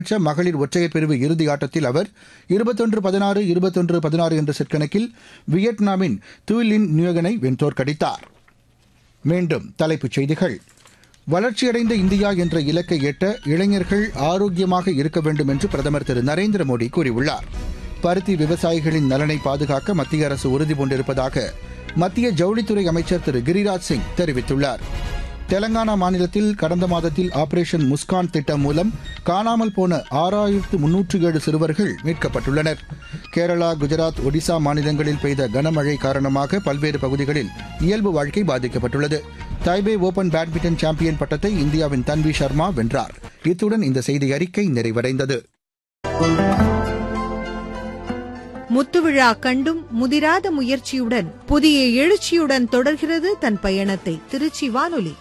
நடைபெற்ற மகளிர் ஒற்றையர் பிரிவு இறுதி ஆட்டத்தில் அவர் இருபத்தொன்று பதினாறு இருபத்தொன்று பதினாறு என்ற செட் கணக்கில் வியட்நாமின் துயிலின் நியோகனை வென்றோர்க்கடித்தார் மீண்டும் தலைப்புச் செய்திகள் வளர்ச்சியடைந்த இந்தியா என்ற இலக்கை எட்ட இளைஞர்கள் ஆரோக்கியமாக இருக்க வேண்டும் என்று பிரதமர் திரு நரேந்திர மோடி கூறியுள்ளார் பருத்தி விவசாயிகளின் நலனை பாதுகாக்க மத்திய அரசு உறுதி பூண்டிருப்பதாக மத்திய ஜவுளித்துறை அமைச்சர் திரு கிரிராஜ் சிங் தெரிவித்துள்ளார் தெலங்கானா மாநிலத்தில் கடந்த மாதத்தில் ஆபரேஷன் முஸ்கான் திட்டம் மூலம் காணாமல் போன ஆறாயிரத்து முன்னூற்று ஏழு சிறுவர்கள் மீட்கப்பட்டுள்ளனர் கேரளா குஜராத் ஒடிசா மாநிலங்களில் பெய்த கனமழை காரணமாக பல்வேறு பகுதிகளில் இயல்பு வாழ்க்கை பாதிக்கப்பட்டுள்ளது தைபே ஓபன் பேட்மிண்டன் சாம்பியன் பட்டத்தை இந்தியாவின் தன்வி சர்மா வென்றார் இத்துடன் இந்த செய்தி அறிக்கை நிறைவடைந்தது முத்துவிழா கண்டும் முதிராத முயற்சியுடன் புதிய எழுச்சியுடன் தொடர்கிறது தன் பயணத்தை திருச்சி வானொலி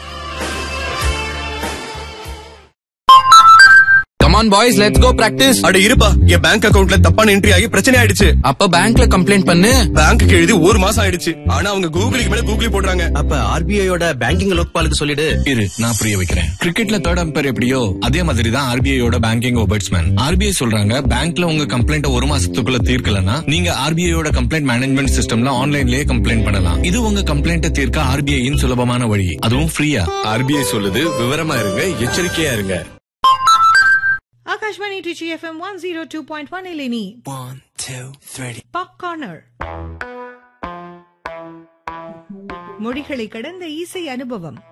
come on boys let's go practice அட இருப்பா என் பேங்க் அக்கவுண்ட்ல தப்பான என்ட்ரி ஆகி பிரச்சனை ஆயிடுச்சு அப்ப பேங்க்ல கம்ப்ளைண்ட் பண்ணு பேங்க்கு எழுதி ஒரு மாசம் ஆயிடுச்சு ஆனா அவங்க கூகுளுக்கு மேல கூகுளி போடுறாங்க அப்ப ஆர்பிஐயோட பேங்கிங் லோக்பாலுக்கு சொல்லிடு இரு நான் புரிய வைக்கிறேன் கிரிக்கெட்ல தேர்ட் அம்பையர் எப்படியோ அதே மாதிரி தான் ஆர்பிஐயோட பேங்கிங் ஒபர்ட்ஸ்மேன் ஆர்பிஐ சொல்றாங்க பேங்க்ல உங்க கம்ப்ளைண்ட் ஒரு மாசத்துக்குள்ள தீர்க்கலனா நீங்க ஆர்பிஐயோட கம்ப்ளைண்ட் மேனேஜ்மெண்ட் சிஸ்டம்ல ஆன்லைன்லயே கம்ப்ளைண்ட் பண்ணலாம் இது உங்க கம்ப்ளைண்ட்டை தீர்க்க ஆர்பிஐயின் சுலபமான வழி அதுவும் ஃப்ரீயா ஆர்பிஐ சொல்லுது விவரமா இருங்க எச்சரிக்கையா இருங்க Akashvani Trichy FM one zero two point one இலினி பாப் கார்னர் மொழிகளை கடந்த இசை அனுபவம்